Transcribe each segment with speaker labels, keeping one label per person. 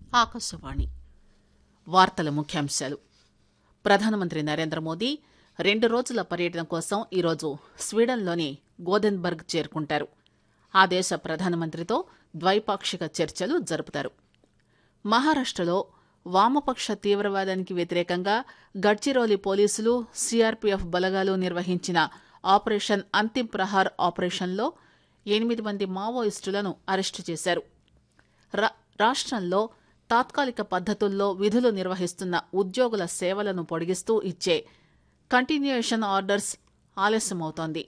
Speaker 1: ఆకాశవాణి వార్తల ముఖ్యాంశాలు ప్రధానమంత్రి నరేంద్ర మోదీ రెండు రోజుల పర్యటన కోసం ఈరోజు స్వీడన్లోని గోదెన్బర్గ్ చేరుకుంటారు ఆ దేశ ప్రధానమంత్రితో ద్వైపాక్షిక చర్చలు జరుపుతారు మహారాష్టలో వామపక్ష తీవ్రవాదానికి వ్యతిరేకంగా గడ్చిరోలి పోలీసులు సీఆర్పీఎఫ్ బలగాలు నిర్వహించిన ఆపరేషన్ అంతిమ్ ప్రహార్ ఆపరేషన్లో ఎనిమిది మంది మావోయిస్టులను అరెస్టు చేశారు రా- రాష్ట్రంలో తాత్కాలిక పద్ధతుల్లో విధులు నిర్వహిస్తున్న ఉద్యోగుల సేవలను పొడిగిస్తూ ఇచ్చే కంటిన్యూయేషన్ ఆర్డర్స్ ఆలస్యమవుతోంది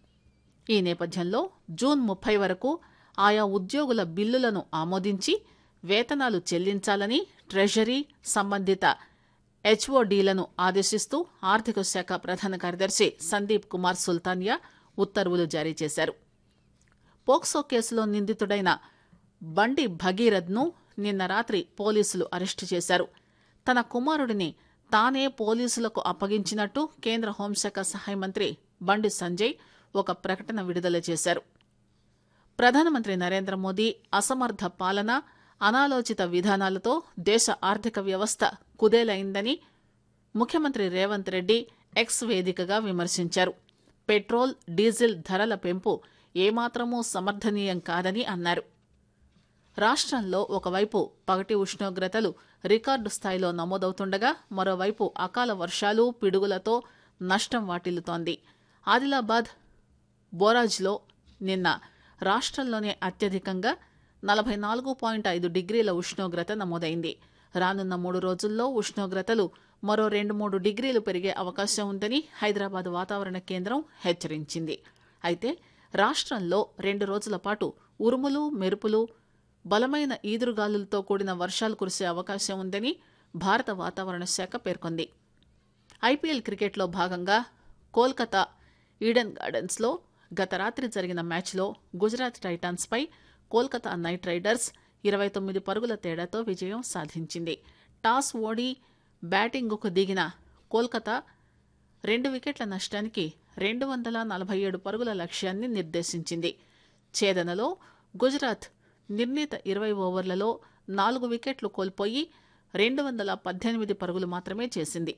Speaker 1: ఈ నేపథ్యంలో జూన్ ముప్పై వరకు ఆయా ఉద్యోగుల బిల్లులను ఆమోదించి వేతనాలు చెల్లించాలని ట్రెజరీ సంబంధిత హెచ్ఓడీలను ఆదేశిస్తూ ఆర్థిక శాఖ ప్రధాన కార్యదర్శి సందీప్ కుమార్ సుల్తానియా ఉత్తర్వులు జారీ చేశారు పోక్సో కేసులో నిందితుడైన బండి భగీరథ్ను నిన్న రాత్రి పోలీసులు అరెస్టు చేశారు తన కుమారుడిని తానే పోలీసులకు అప్పగించినట్టు కేంద్ర హోంశాఖ సహాయ మంత్రి బండి సంజయ్ ఒక ప్రకటన విడుదల చేశారు ప్రధానమంత్రి నరేంద్ర మోదీ అసమర్థ పాలన అనాలోచిత విధానాలతో దేశ ఆర్థిక వ్యవస్థ కుదేలైందని ముఖ్యమంత్రి రేవంత్ రెడ్డి ఎక్స్ వేదికగా విమర్శించారు పెట్రోల్ డీజిల్ ధరల పెంపు ఏమాత్రమూ సమర్థనీయం కాదని అన్నారు రాష్ట్రంలో ఒకవైపు పగటి ఉష్ణోగ్రతలు రికార్డు స్థాయిలో నమోదవుతుండగా మరోవైపు అకాల వర్షాలు పిడుగులతో నష్టం వాటిల్లుతోంది ఆదిలాబాద్ బోరాజ్లో నిన్న రాష్ట్రంలోనే అత్యధికంగా నలభై నాలుగు పాయింట్ ఐదు డిగ్రీల ఉష్ణోగ్రత నమోదైంది రానున్న మూడు రోజుల్లో ఉష్ణోగ్రతలు మరో రెండు మూడు డిగ్రీలు పెరిగే అవకాశం ఉందని హైదరాబాద్ వాతావరణ కేంద్రం హెచ్చరించింది అయితే రాష్ట్రంలో రెండు రోజుల పాటు ఉరుములు మెరుపులు బలమైన ఈదురుగాలులతో కూడిన వర్షాలు కురిసే అవకాశం ఉందని భారత వాతావరణ శాఖ పేర్కొంది ఐపీఎల్ క్రికెట్లో భాగంగా కోల్కతా ఈడెన్ గార్డెన్స్లో గత రాత్రి జరిగిన మ్యాచ్లో గుజరాత్ టైటాన్స్పై కోల్కతా నైట్ రైడర్స్ ఇరవై తొమ్మిది పరుగుల తేడాతో విజయం సాధించింది టాస్ ఓడి బ్యాటింగుకు దిగిన కోల్కతా రెండు వికెట్ల నష్టానికి రెండు వందల నలభై ఏడు పరుగుల లక్ష్యాన్ని నిర్దేశించింది ఛేదనలో గుజరాత్ నిర్ణీత ఇరవై ఓవర్లలో నాలుగు వికెట్లు కోల్పోయి రెండు వందల పద్దెనిమిది పరుగులు మాత్రమే చేసింది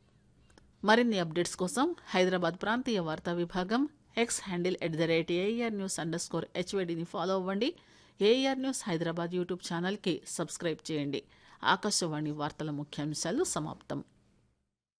Speaker 1: మరిన్ని అప్డేట్స్ కోసం హైదరాబాద్ ప్రాంతీయ వార్తా విభాగం X handle at the rate AIR news underscore స్కోర్ హెచ్వైడిని ఫాలో అవ్వండి ఏఆర్ న్యూస్ హైదరాబాద్ యూట్యూబ్ ఛానల్కి సబ్స్క్రైబ్ చేయండి ఆకాశవాణి వార్తల ముఖ్యాంశాలు సమాప్తం